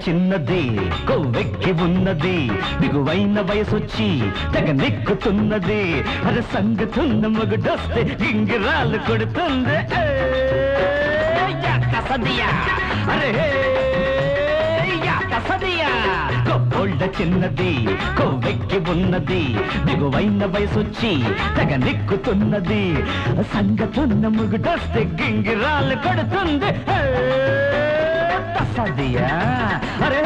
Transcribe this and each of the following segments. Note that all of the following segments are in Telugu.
చిన్నది కొవ్వెక్కి ఉన్నది బిగువైన వయసొచ్చి తెగ నెక్కుతున్నది అది సంగతున్న మగుడొస్తే గింగిరాలు కొడుతుంది ఏయ్, యా కసదియా అరే యా కసదియా కొబ్బోళ్ళ చిన్నది కొవ్వెక్కి ఉన్నది బిగువైన వయసొచ్చి తెగ నెక్కుతున్నది సంగతున్న ముగుడొస్తే గింగిరాలు కొడుతుంది ఏయ్, తసదియా అరే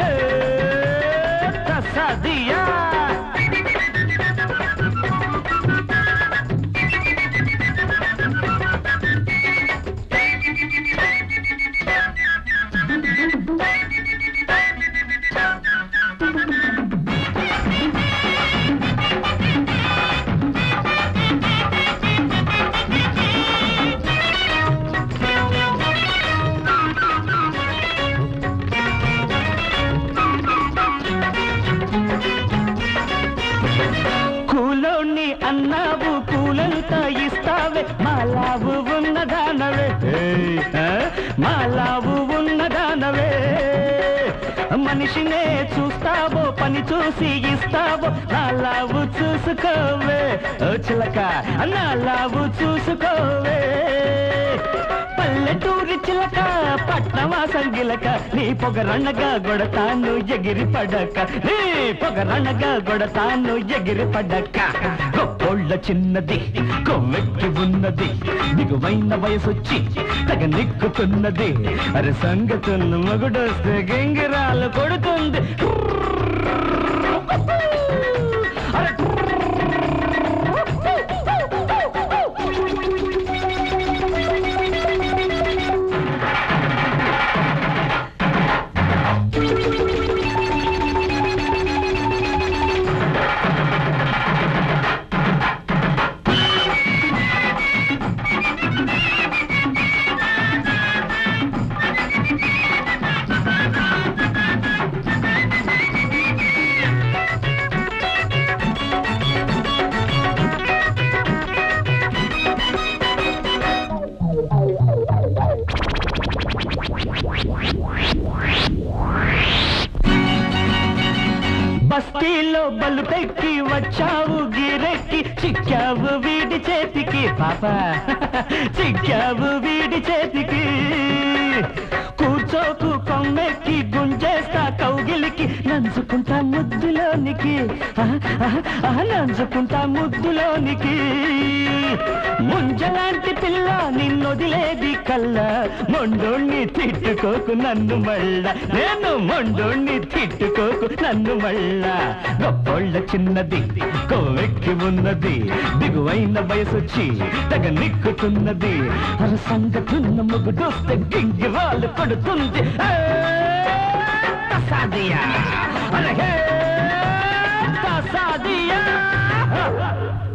తసదియా కూలోని అన్నావు కూలంతా ఇస్తావే మాలావు ఉన్నదానవే ఏయ్, ఆ? మాలావు ఉన్నదానవే మనిషినే చూస్తావో పని చూసి ఇస్తావో నాలావు చూసుకోవే ఓ చిలక నాలావు చూసుకోవే పల్లెటూరి చిలక పట్నవాసం గిలక నీ పొగరన్నగా గొడతాను ఎగిరి పడక నీ పొగరన్నగా గొడతాను ఎగిరి పడక గొప్పోళ్ళ చిన్నది కొవ్వెక్కి ఉన్నది దిగువైన వయసొచ్చి తగ నిక్కుతున్నది అరే సంగతున్న మగుడొస్తే గంగిరాలు కొడుతుంది అరే బస్తీలో బలు పెట్టి వచ్చావు గిరెక్కి చిక్కావు వీడి చేతికి పాప చిక్కావు వీడి చేతికి కూర్చోకు కొమ్మెక్కి గుంజేస్తా కౌగిలికి నంచుకుంటా ముద్దులోనికి ఆహ్, ఆహ్, ఆహ్, నంచుకుంటా ముద్దులోనికి ముంజలాంటి పిల్ల నిన్నొదిలేది కల్లా మొండోణ్ణి తిట్టుకోకు నన్ను మళ్ళా నేను మొండోణ్ణి తిట్టుకోకు నన్ను మళ్ళా గొప్పోళ్ళ చిన్నది కొవ్వెక్కి ఉన్నది దిగువైన వయసొచ్చి తెగ నిక్కుతున్నది అర సంగతున్న ముగుడొస్తే గింగి వాళ్ళు కొడుతుంది ఏ, తసాదియా అరే హే, తసాదియా